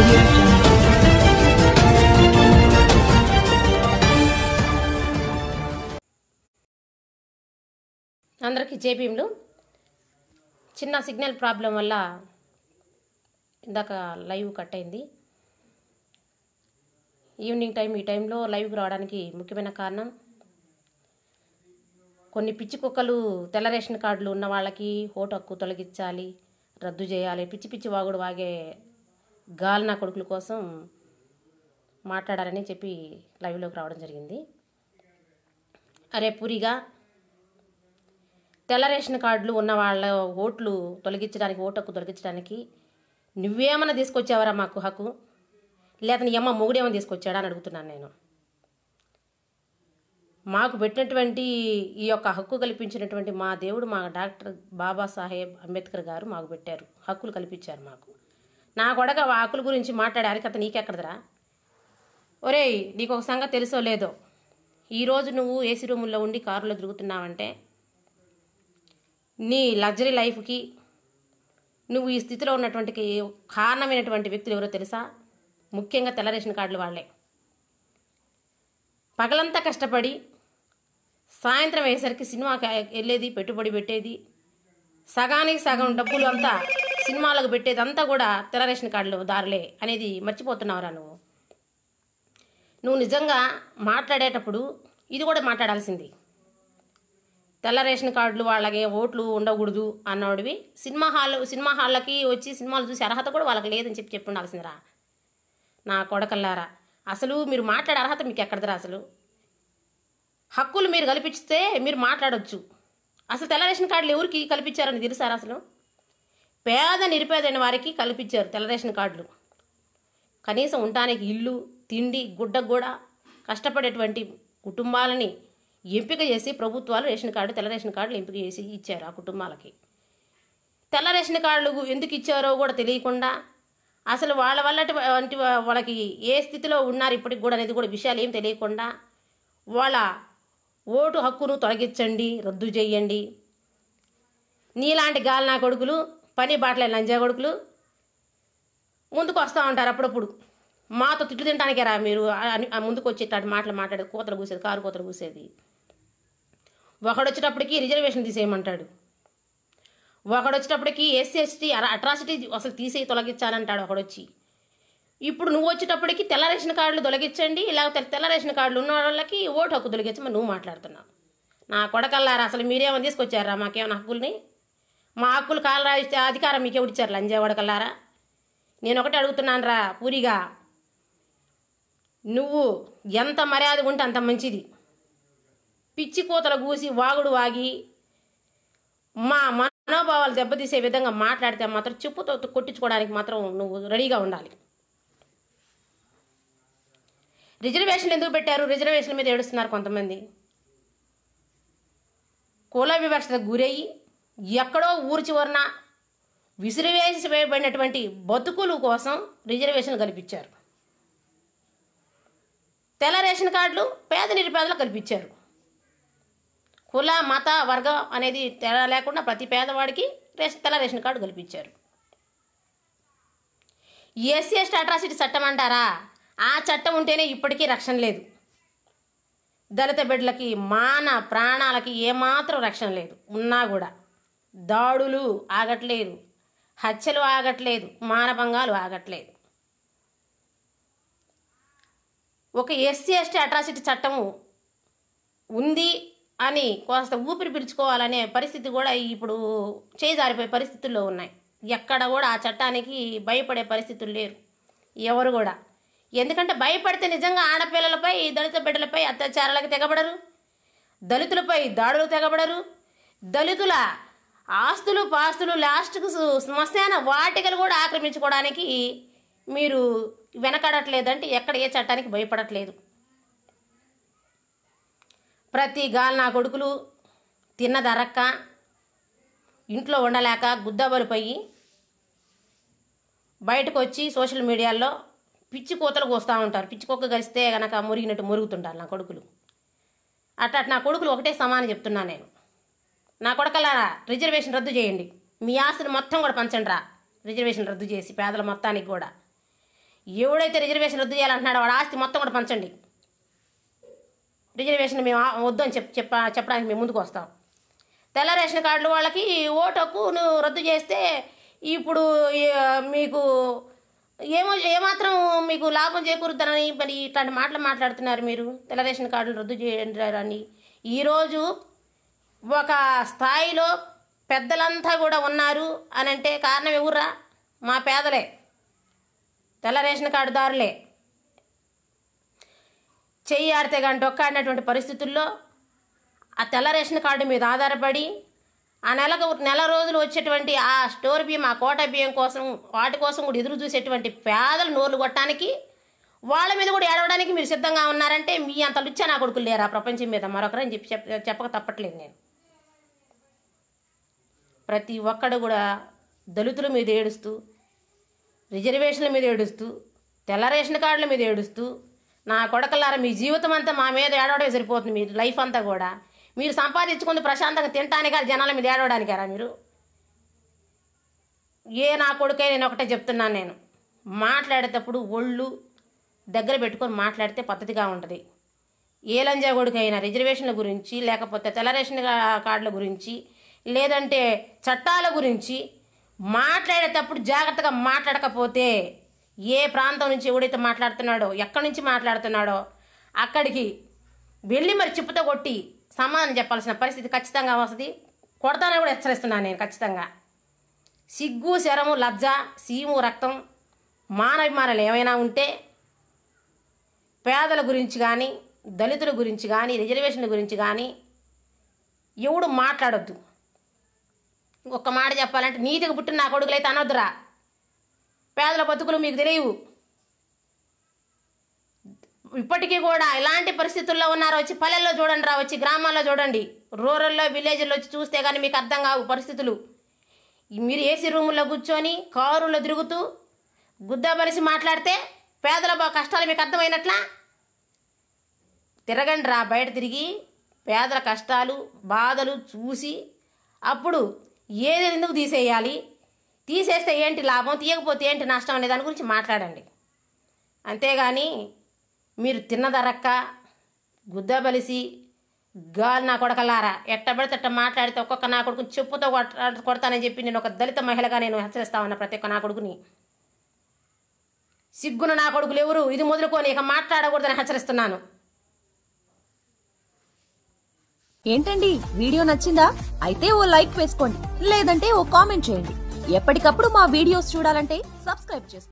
audio jungle. అందరికీ జేబీఎంలు చిన్న signal problem వల్ల ఇందాక లైవ్ కట్ అయింది ఈవినింగ్ టైం ఈ టైంలో లైవ్కి రావడానికి ముఖ్యమైన కారణం కొన్ని పిచ్చి కుక్కలు తెల్ల రేషన్ కార్డులు ఉన్న వాళ్ళకి ఓటు హక్కు తొలగించాలి రద్దు చేయాలి పిచ్చి పిచ్చి వాగుడు వాగే గాలినా కొడుకుల కోసం మాట్లాడాలని చెప్పి లైవ్లోకి రావడం జరిగింది అరే పురిగా తెల్ల రేషన్ కార్డులు ఉన్న వాళ్ళ ఓట్లు తొలగించడానికి ఓటు హక్కు తొలగించడానికి నువ్వేమన్నా తీసుకొచ్చావరా మాకు హక్కు లేదా నీ అమ్మ మొగుడేమో తీసుకొచ్చాడా అని అడుగుతున్నాను నేను మాకు పెట్టినటువంటి ఈ యొక్క హక్కు కల్పించినటువంటి మా దేవుడు మా డాక్టర్ బాబాసాహెబ్ అంబేద్కర్ గారు మాకు పెట్టారు హక్కులు కల్పించారు మాకు నా కొడక ఆ హక్కుల గురించి మాట్లాడే అరికత నీకెక్కడదరా ఒరేయ్ నీకు ఒక సంగతి తెలుసో లేదో ఈరోజు నువ్వు ఏసీ రూముల్లో ఉండి కారులో తిరుగుతున్నావంటే నీ లగ్జరీ లైఫ్కి నువ్వు ఈ స్థితిలో ఉన్నటువంటి కారణమైనటువంటి వ్యక్తులు ఎవరో తెలుసా ముఖ్యంగా తెల్ల రేషన్ కార్డులు వాళ్ళే పగలంతా కష్టపడి సాయంత్రం అయ్యేసరికి సినిమాకి వెళ్ళేది పెట్టుబడి పెట్టేది సగానికి సగం డబ్బులు అంతా సినిమాలకు పెట్టేది అంతా కూడా తెల్ల రేషన్ కార్డులు దారులే అనేది మర్చిపోతున్నావురా నువ్వు నువ్వు నిజంగా మాట్లాడేటప్పుడు ఇది కూడా మాట్లాడాల్సింది తెల్ల రేషన్ కార్డులు వాళ్ళకి ఓట్లు ఉండకూడదు అన్నోడివి సినిమా హాల్ సినిమా హాళ్ళకి వచ్చి సినిమాలు చూసి అర్హత కూడా వాళ్ళకి లేదని చెప్పి చెప్పి ఉండాల్సిందిరా నా కొడకల్లారా అసలు మీరు మాట్లాడే అర్హత మీకు ఎక్కడదిరా అసలు హక్కులు మీరు కల్పిస్తే మీరు మాట్లాడొచ్చు అసలు తెల్ల రేషన్ కార్డులు ఎవరికి కల్పించారని తెలుసారా అసలు పేద నిరుపేదైన వారికి కల్పించారు తెల్ల రేషన్ కార్డులు కనీసం ఉండటానికి ఇల్లు తిండి గుడ్డకు కూడా కష్టపడేటువంటి కుటుంబాలని ఎంపిక చేసి ప్రభుత్వాలు రేషన్ కార్డు తెల్ల రేషన్ కార్డులు ఎంపిక చేసి ఇచ్చారు ఆ కుటుంబాలకి తెల్ల రేషన్ కార్డులు ఎందుకు ఇచ్చారో కూడా తెలియకుండా అసలు వాళ్ళ వల్ల వంటి వాళ్ళకి ఏ స్థితిలో ఉన్నారు ఇప్పటికి కూడా అనేది కూడా విషయాలు ఏం తెలియకుండా వాళ్ళ ఓటు హక్కును తొలగించండి రద్దు చేయండి నీలాంటి గాలినా కొడుకులు పని బాటలే లంజా కొడుకులు ముందుకు వస్తూ ఉంటారు అప్పుడప్పుడు మాతో తిట్లు తినడానికే రా మీరు అని- ఆ ముందుకు వచ్చేటట్టు మాటలు మాట్లాడేది కూతలు కూసేది కారు కూతలు కూసేది ఒకడు వచ్చేటప్పటికి రిజర్వేషన్ తీసేయమంటాడు ఒకడు వచ్చేటప్పటికి ఎస్సీ ఎస్టీ అట్రాసిటీ అసలు తీసేయి తొలగించాలంటాడు ఒకడొచ్చి ఇప్పుడు నువ్వు వచ్చేటప్పటికి తెల్ల రేషన్ కార్డులు తొలగించండి లేకపోతే తెల్ల రేషన్ కార్డులు ఉన్న వాళ్ళకి ఓటు హక్కు తొలగించమని నువ్వు మాట్లాడుతున్నావు నా కొడకల్లారా అసలు మీరేమో తీసుకొచ్చారా మాకేమైనా హక్కుల్ని మా హక్కులు కాలు రాయిస్తే అధికారం మీకు ఎవరిచ్చారు లంజా కొడకల్లారా నేను ఒకటే అడుగుతున్నాను రా పూరిగా నువ్వు ఎంత మర్యాద ఉంటే అంత మంచిది పిచ్చి కూతలు కూసి వాగుడు వాగి మా మనోభావాలు దెబ్బతీసే విధంగా మాట్లాడితే మాత్రం చెప్పుతో కొట్టించుకోవడానికి మాత్రం నువ్వు రెడీగా ఉండాలి రిజర్వేషన్లు ఎందుకు పెట్టారు రిజర్వేషన్ల మీద ఏడుస్తున్నారు కొంతమంది కుల వివక్షతకు గురయ్యి ఎక్కడో ఊరి చివరన విసిరివేసి వేయబడినటువంటి బతుకులు కోసం రిజర్వేషన్లు కల్పించారు తెల్ల రేషన్ కార్డులు పేద నిరుపేదలకు కల్పించారు కుల మత వర్గం అనేది తేడా లేకుండా ప్రతి పేదవాడికి రేషన్ తెల్ల రేషన్ కార్డు కల్పించారు ఎస్సీ ఎస్టీ అట్రాసిటీ చట్టం అంటారా ఆ చట్టం ఉంటేనే ఇప్పటికీ రక్షణ లేదు దళిత బిడ్డలకి మాన ప్రాణాలకి ఏమాత్రం రక్షణ లేదు ఉన్నా కూడా దాడులు ఆగట్లేదు హత్యలు ఆగట్లేదు మానభంగాలు ఆగట్లేదు ఒక ఎస్సీ ఎస్టీ అట్రాసిటీ చట్టము ఉంది అని కాస్త ఊపిరి పీల్చుకోవాలనే పరిస్థితి కూడా ఇప్పుడు చేజారిపోయే పరిస్థితుల్లో ఉన్నాయి ఎక్కడ కూడా ఆ చట్టానికి భయపడే పరిస్థితులు లేరు ఎవరు కూడా ఎందుకంటే భయపడితే నిజంగా ఆడపిల్లలపై దళిత బిడ్డలపై అత్యాచారాలకు తెగబడరు దళితులపై దాడులు తెగబడరు దళితుల ఆస్తులు పాస్తులు లాస్ట్కు సు- శ్మశాన వాటికలు కూడా ఆక్రమించుకోవడానికి మీరు వెనకడట్లేదంటే ఎక్కడ ఏ చట్టానికి భయపడట్లేదు ప్రతి గాలి నా కొడుకులు తిన్నదరక్క ఇంట్లో ఉండలేక గుద్దబలిపోయి బయటకు వచ్చి సోషల్ మీడియాలో పిచ్చి కూతలు కోస్తూ ఉంటారు పిచ్చి కుక్క కలిస్తే గనక మురిగినట్టు మురుగుతుంటారు నా కొడుకులు అట్లా నా కొడుకులు ఒకటే సమానం చెప్తున్నాను నేను నా కొడకలారా రిజర్వేషన్ రద్దు చేయండి మీ ఆస్తిని మొత్తం కూడా పంచండి రా రిజర్వేషన్ రద్దు చేసి పేదల మొత్తానికి కూడా ఎవడైతే రిజర్వేషన్ రద్దు చేయాలంటున్నాడో వాడు ఆస్తి మొత్తం కూడా పంచండి రిజర్వేషన్ మేము ఆ- వద్దు అని చెప్ చెప్ప చెప్పడానికి మేము ముందుకు వస్తాం తెల్ల రేషన్ కార్డులు వాళ్ళకి ఓటు హక్కును రద్దు చేస్తే ఇప్పుడు ఏ- మీకు ఏమో ఏమాత్రం మీకు లాభం చేకూరుద్దని మరి ఇట్లాంటి మాటలు మాట్లాడుతున్నారు మీరు తెల్ల రేషన్ కార్డులు రద్దు చేయండి ఈరోజు ఒక స్థాయిలో పెద్దలంతా కూడా ఉన్నారు అని అంటే కారణం ఎవర్రా మా పేదలే తెల్ల రేషన్ కార్డుదారులే చెయ్యి ఆడితే కానీ డొక్కాడినటువంటి పరిస్థితుల్లో ఆ తెల్ల రేషన్ కార్డు మీద ఆధారపడి ఆ నెలకు నెల రోజులు వచ్చేటువంటి ఆ స్టోర్ బియ్యం ఆ కోట బియ్యం కోసం వాటి కోసం కూడా ఎదురు చూసేటువంటి పేదలు నోర్లు కొట్టడానికి వాళ్ళ మీద కూడా ఏడవడానికి మీరు సిద్ధంగా ఉన్నారంటే మీ అంత లుచ్చ నా కొడుకులు లేరా ప్రపంచం మీద మరొకరని చెప్పి చెప్ప చెప్పక తప్పట్లేదు నేను ప్రతి ఒక్కడు కూడా దళితుల మీద ఏడుస్తూ రిజర్వేషన్ల మీద ఏడుస్తూ తెల్ల రేషన్ కార్డుల మీద ఏడుస్తూ నా కొడకలారా మీ జీవితం అంతా మా మీద ఏడవడమే సరిపోతుంది మీ లైఫ్ అంతా కూడా మీరు సంపాదించుకుంది ప్రశాంతంగా తినటానికా జనాల మీద ఏడవడానికారా మీరు ఏ నా కొడుకే నేను ఒకటే చెప్తున్నాను నేను మాట్లాడేటప్పుడు ఒళ్ళు దగ్గర పెట్టుకొని మాట్లాడితే పద్ధతిగా ఉంటుంది ఏ లంజా కొడుకైనా రిజర్వేషన్ల గురించి లేకపోతే తెల్ల రేషన్ కా- కార్డుల గురించి లేదంటే చట్టాల గురించి మాట్లాడేటప్పుడు జాగ్రత్తగా మాట్లాడకపోతే ఏ ప్రాంతం నుంచి ఎవడైతే మాట్లాడుతున్నాడో ఎక్కడి నుంచి మాట్లాడుతున్నాడో అక్కడికి వెళ్ళి మరి చిప్పుతో కొట్టి సమాధానం చెప్పాల్సిన పరిస్థితి ఖచ్చితంగా వస్తుంది కొడతానని కూడా హెచ్చరిస్తున్నాను నేను ఖచ్చితంగా సిగ్గు శరము లజ్జ సీము రక్తం మానవిమానాలు ఏమైనా ఉంటే పేదల గురించి కానీ దళితుల గురించి కానీ రిజర్వేషన్ల గురించి కానీ ఎవడు మాట్లాడొద్దు ఒక్క మాట చెప్పాలంటే నీతికి పుట్టిన నా కొడుకులైతే అనొద్దురా పేదల బతుకులు మీకు తెలియవు ఇప్పటికీ కూడా ఎలాంటి పరిస్థితుల్లో ఉన్నారో వచ్చి పల్లెల్లో చూడండి రా వచ్చి గ్రామాల్లో చూడండి రూరల్లో విలేజ్లో వచ్చి చూస్తే కానీ మీకు అర్థం కావు పరిస్థితులు మీరు ఏసీ రూముల్లో కూర్చొని కారులో తిరుగుతూ గుద్దాబలిసి మాట్లాడితే పేదల బా- కష్టాలు మీకు అర్థమైనట్లా తిరగండి రా బయట తిరిగి పేదల కష్టాలు బాధలు చూసి అప్పుడు ఏది ఎందుకు తీసేయాలి తీసేస్తే ఏంటి లాభం తీయకపోతే ఏంటి నష్టం అనే దాని గురించి మాట్లాడండి అంతేగాని మీరు తిన్నదరక్క గుద్దబలిసి గాలి నా కొడకలారా ఎట్ట పడితే అట్ట మాట్లాడితే ఒక్కొక్క నా కొడుకుని చెప్పుతో కొట్ట- కొడతానని చెప్పి నేను ఒక దళిత మహిళగా నేను హెచ్చరిస్తా ఉన్నా ప్రతి ఒక్క నా కొడుకుని సిగ్గున నా కొడుకులు ఎవరు ఇది మొదలుకొని ఇక మాట్లాడకూడదని హెచ్చరిస్తున్నాను ఏంటండి వీడియో నచ్చిందా అయితే ఓ లైక్ వేసుకోండి లేదంటే ఓ కామెంట్ చేయండి ఎప్పటికప్పుడు మా వీడియోస్ చూడాలంటే సబ్స్క్రైబ్ చేసుకోండి